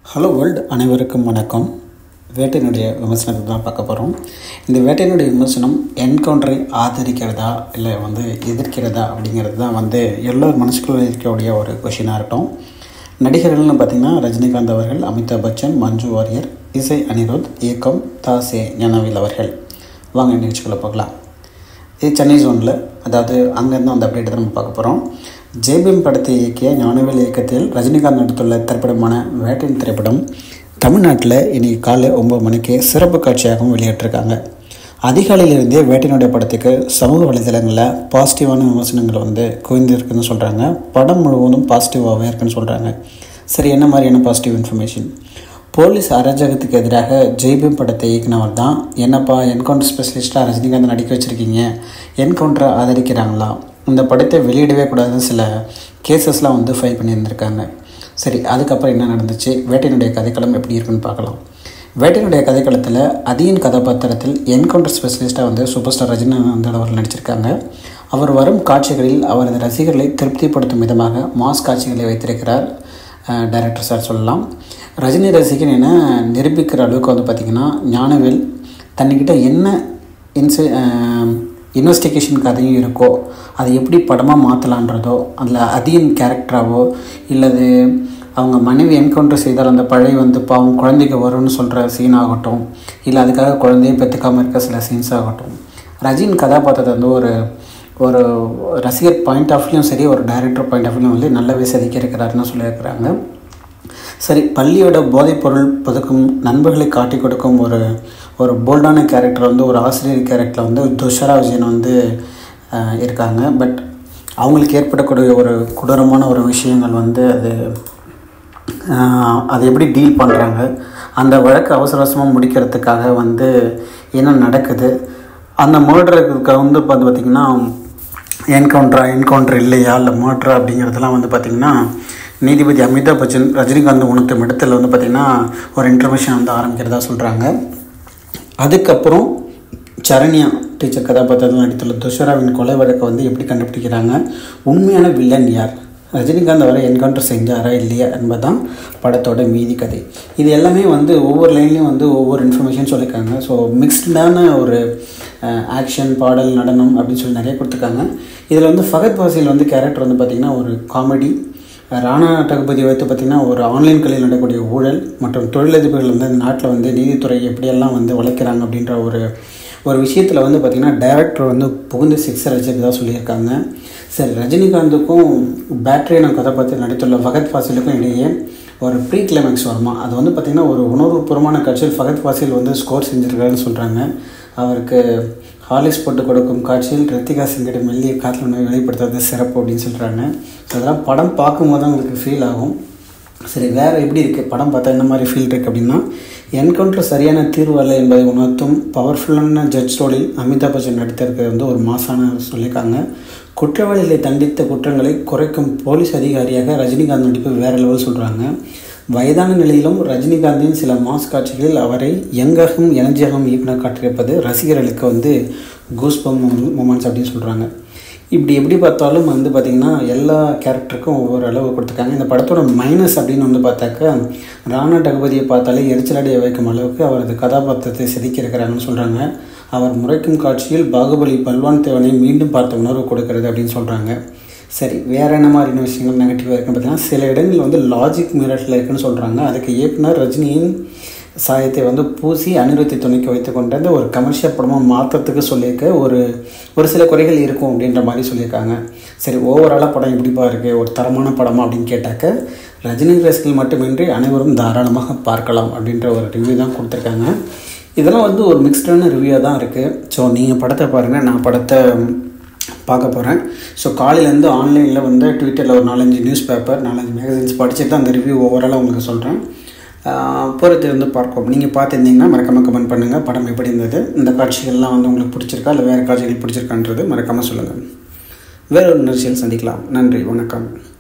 hello world அனைவருக்கும் வணக்கம் வேட்டையினுடைய விமர்சனத்தை தான் பார்க்க போகிறோம் இந்த வேட்டையினுடைய விமர்சனம் என்கவுண்டரை ஆதரிக்கிறதா இல்லை வந்து எதிர்க்கிறதா அப்படிங்கிறது தான் வந்து எல்லோர் மனசுக்குள்ளே இருக்கக்கூடிய ஒரு கொஷினாக இருக்கட்டும் நடிகர்கள்னு பார்த்திங்கன்னா ரஜினிகாந்த் அவர்கள் அமிதாப் பச்சன் மஞ்சு வாரியர் இசை அனிருத் இயக்கம் தாசே ஞானவில் அவர்கள் வாங்க நிகழ்ச்சிக்குள்ளே போகலாம் இது சென்னை ஜோனில் அதாவது அங்கேருந்து அந்த அப்டேட் தான் நம்ம பார்க்க போகிறோம் ஜேபிஎம் படத்தை இயக்கிய ஞானவேல் இயக்கத்தில் ரஜினிகாந்த் நடித்துள்ள திரைப்படமான வேட்டையின் திரைப்படம் தமிழ்நாட்டில் இன்னைக்கு காலை ஒம்பது மணிக்கு சிறப்பு காட்சியாகவும் வெளியிட்டிருக்காங்க அதிகாலையிலிருந்தே வேட்டையினுடைய படத்துக்கு சமூக வலைதளங்களில் பாசிட்டிவான விமர்சனங்கள் வந்து குவிந்திருக்குன்னு சொல்கிறாங்க படம் முழுவதும் பாசிட்டிவாகவே இருக்குன்னு சொல்கிறாங்க சரி என்ன மாதிரியான பாசிட்டிவ் இன்ஃபர்மேஷன் போலீஸ் அராஜகத்துக்கு எதிராக ஜெய்பீம் படத்தை இயக்குனவர் தான் என்னப்பா என்கவுண்டர் ஸ்பெஷலிஸ்ட்டாக ரஜினிகாந்த் நடிக்க வச்சுருக்கீங்க என்கவுண்டரை ஆதரிக்கிறாங்களா இந்த படத்தை வெளியிடவே கூடாதுன்னு சில கேசஸ்லாம் வந்து ஃபைல் பண்ணியிருந்திருக்காங்க சரி அதுக்கப்புறம் என்ன நடந்துச்சு வேட்டையினுடைய கதைக்களம் எப்படி இருக்குன்னு பார்க்கலாம் வேட்டையினுடைய கதைக்களத்தில் அதியின் கதாபாத்திரத்தில் என்கவுண்டர் ஸ்பெஷலிஸ்ட்டாக வந்து சூப்பர் ஸ்டார் ரஜினிகாந்த் அவர்கள் நடிச்சிருக்காங்க அவர் வரும் காட்சிகளில் அவரது ரசிகர்களை திருப்திப்படுத்தும் விதமாக மாஸ் காட்சிகளை வைத்திருக்கிறார் டைரக்டர் சார் சொல்லலாம் ரஜினி ரசிகன் என நிரூபிக்கிற அளவுக்கு வந்து பார்த்திங்கன்னா ஞானவேல் தன்னிக்கிட்ட என்ன இன்சு இன்வெஸ்டிகேஷன் கதையும் இருக்கோ அதை எப்படி படமாக மாற்றலான்றதோ அதில் அதிகம் கேரக்டராகவோ இல்லது அவங்க மனைவி என்கவுண்டர் செய்தால் அந்த பழை வந்து பாவம் குழந்தைக்கு வரும்னு சொல்கிற சீன் ஆகட்டும் இல்லை அதுக்காக குழந்தைய பெற்றுக்காமல் இருக்க சில சீன்ஸ் ஆகட்டும் ரஜின் கதாபாத்திரத்தை வந்து ஒரு ஒரு ரசிகர் பாயிண்ட் ஆஃப்லையும் சரி ஒரு டைரக்டர் பாயிண்ட் ஆஃப்லையும் வந்து நல்லாவே செதுக்கி இருக்கிறாருன்னு சொல்லியிருக்கிறாங்க சரி பள்ளியோட போதைப்பொருள் பதுக்கும் நண்பர்களை காட்டி கொடுக்கும் ஒரு ஒரு போல்டான கேரக்டர் வந்து ஒரு ஆசிரியர் கேரக்டரில் வந்து துஷரா விஜயன் வந்து இருக்காங்க பட் அவங்களுக்கு ஏற்படக்கூடிய ஒரு கொடூரமான ஒரு விஷயங்கள் வந்து அது அதை எப்படி டீல் பண்ணுறாங்க அந்த வழக்கு அவசர அவசரமாக முடிக்கிறதுக்காக வந்து என்ன நடக்குது அந்த மர்டருக்கு வந்து பார்த்து பார்த்திங்கன்னா என்கவுண்டரா என்கவுண்டர் இல்லையா இல்லை மர்டரா அப்படிங்கிறதுலாம் வந்து பார்த்திங்கன்னா நீதிபதி அமிதாப் பச்சன் ரஜினிகாந்த் உணர்த்தும் இடத்துல வந்து பார்த்திங்கன்னா ஒரு இன்டர்வியூஷன் வந்து ஆரம்பிக்கிறதா சொல்கிறாங்க அதுக்கப்புறம் சரண்யா டீச்சர் கதாபாத்திரத்தில் நடித்துள்ள துஷராவின் கொலை வழக்கை வந்து எப்படி கண்டுபிடிக்கிறாங்க உண்மையான வில்லன் யார் ரஜினிகாந்த் அவரை என்கவுண்டர் செஞ்சாரா இல்லையா என்பதுதான் படத்தோட மீதி கதை இது எல்லாமே வந்து ஒவ்வொரு லைன்லேயும் வந்து ஒவ்வொரு இன்ஃபர்மேஷன் சொல்லியிருக்காங்க ஸோ மிக்ஸ்டான ஒரு ஆக்ஷன் பாடல் நடனம் அப்படின்னு சொல்லி நிறைய கொடுத்துருக்காங்க இதில் வந்து ஃபகத் வாசில் வந்து கேரக்டர் வந்து பார்த்திங்கன்னா ஒரு காமெடி ராணா டகுபதி வைத்து பார்த்திங்கன்னா ஒரு ஆன்லைன் கல்வியில் நடக்கக்கூடிய ஊழல் மற்றும் தொழிலதிபர்கள் வந்து இந்த நாட்டில் வந்து நீதித்துறை எப்படியெல்லாம் வந்து உழைக்கிறாங்க அப்படின்ற ஒரு ஒரு விஷயத்தில் வந்து பார்த்திங்கன்னா டைரக்டர் வந்து புகுந்து சிக்ஸர் வச்சுருக்கதா சொல்லியிருக்காங்க சரி ரஜினிகாந்துக்கும் பேட்டரியான கதாபாத்திரம் நடித்துள்ள ஃபகத் ஃபாசிலுக்கும் இடையே ஒரு ப்ரீ கிளைமேக்ஸ் வருமா அது வந்து பார்த்திங்கன்னா ஒரு உணர்வுபூர்வமான காட்சியில் ஃபகத் ஃபாசில் வந்து ஸ்கோர் செஞ்சுருக்காருன்னு சொல்கிறாங்க அவருக்கு ஹாலிக்ஸ் போட்டு கொடுக்கும் காட்சியில் ரித்திகா சிங்கிட்ட மெல்லிய காற்றில் உணவை வெளிப்படுத்துறது சிறப்பு அப்படின்னு சொல்கிறாங்க ஸோ அதெல்லாம் படம் பார்க்கும்போது தான் உங்களுக்கு ஃபீல் ஆகும் சரி வேறு எப்படி இருக்குது படம் பார்த்தா என்ன மாதிரி ஃபீல் இருக்குது அப்படின்னா என்கவுண்டர் சரியான தீர்வு அல்ல என்பதை உணர்த்தும் பவர்ஃபுல்லான ஜட்ஜ் ரோலில் அமிதாப் பச்சன் நடித்திருக்கிறது வந்து ஒரு மாசான சொல்லியிருக்காங்க குற்றவாளிகளை தண்டித்த குற்றங்களை குறைக்கும் போலீஸ் அதிகாரியாக ரஜினிகாந்த் நடிப்பு வேறு லெவல் சொல்கிறாங்க வயதான நிலையிலும் ரஜினிகாந்தின் சில மாஸ் காட்சிகளில் அவரை யங்காகவும் எனர்ஜியாகவும் இயக்குனர் காட்டியிருப்பது ரசிகர்களுக்கு வந்து கூஸ்பம் மூமெண்ட்ஸ் அப்படின்னு சொல்கிறாங்க இப்படி எப்படி பார்த்தாலும் வந்து பார்த்திங்கன்னா எல்லா கேரக்டருக்கும் ஒவ்வொரு அளவு கொடுத்துருக்காங்க இந்த படத்தோட மைனஸ் அப்படின்னு வந்து பார்த்தாக்கா ராணா டகுபதியை பார்த்தாலே எரிச்சலடைய வைக்கும் அளவுக்கு அவரது கதாபாத்திரத்தை செதுக்கி இருக்கிறாங்கன்னு சொல்கிறாங்க அவர் முறைக்கும் காட்சியில் பாகுபலி பல்வான் தேவனை மீண்டும் பார்த்த உணர்வு கொடுக்கறது அப்படின்னு சொல்கிறாங்க சரி வேறு என்ன மாதிரியான விஷயங்கள் நெகட்டிவாக இருக்குன்னு பார்த்தீங்கன்னா சில இடங்கள் வந்து லாஜிக் மிரட்டில் இருக்குன்னு சொல்கிறாங்க அதுக்கு இயக்குனர் ரஜினியின் சாயத்தை வந்து பூசி அனிருத்தி துணைக்கு வைத்து கொண்டு ஒரு கமர்ஷியல் படமாக மாற்றத்துக்கு சொல்லியிருக்க ஒரு ஒரு சில குறைகள் இருக்கும் அப்படின்ற மாதிரி சொல்லியிருக்காங்க சரி ஓவராலாக படம் எப்படிப்பா இருக்குது ஒரு தரமான படமா அப்படின்னு கேட்டாக்க ரஜினி ரசிகர்கள் மட்டுமின்றி அனைவரும் தாராளமாக பார்க்கலாம் அப்படின்ற ஒரு ரிவ்யூ தான் கொடுத்துருக்காங்க இதெல்லாம் வந்து ஒரு மிக்ஸ்டான ரிவ்யூவாக தான் இருக்குது ஸோ நீங்கள் படத்தை பாருங்கள் நான் படத்தை பார்க்க போகிறேன் ஸோ காலையிலேருந்து ஆன்லைனில் வந்து ட்விட்டரில் ஒரு நாலஞ்சு நியூஸ் பேப்பர் நாலஞ்சு மேகசின்ஸ் படிச்சுட்டு அந்த ரிவ்யூ ஓவராலாக உங்களுக்கு சொல்கிறேன் பொறுத்து இருந்து பார்ப்போம் நீங்கள் பார்த்துருந்தீங்கன்னா மறக்காமல் கமெண்ட் பண்ணுங்கள் படம் எப்படி இருந்தது இந்த காட்சிகள்லாம் வந்து உங்களுக்கு பிடிச்சிருக்கா இல்லை வேறு காட்சிகள் பிடிச்சிருக்கான்றது மறக்காமல் சொல்லுங்கள் வேறொரு நிகழ்ச்சியில் சந்திக்கலாம் நன்றி வணக்கம்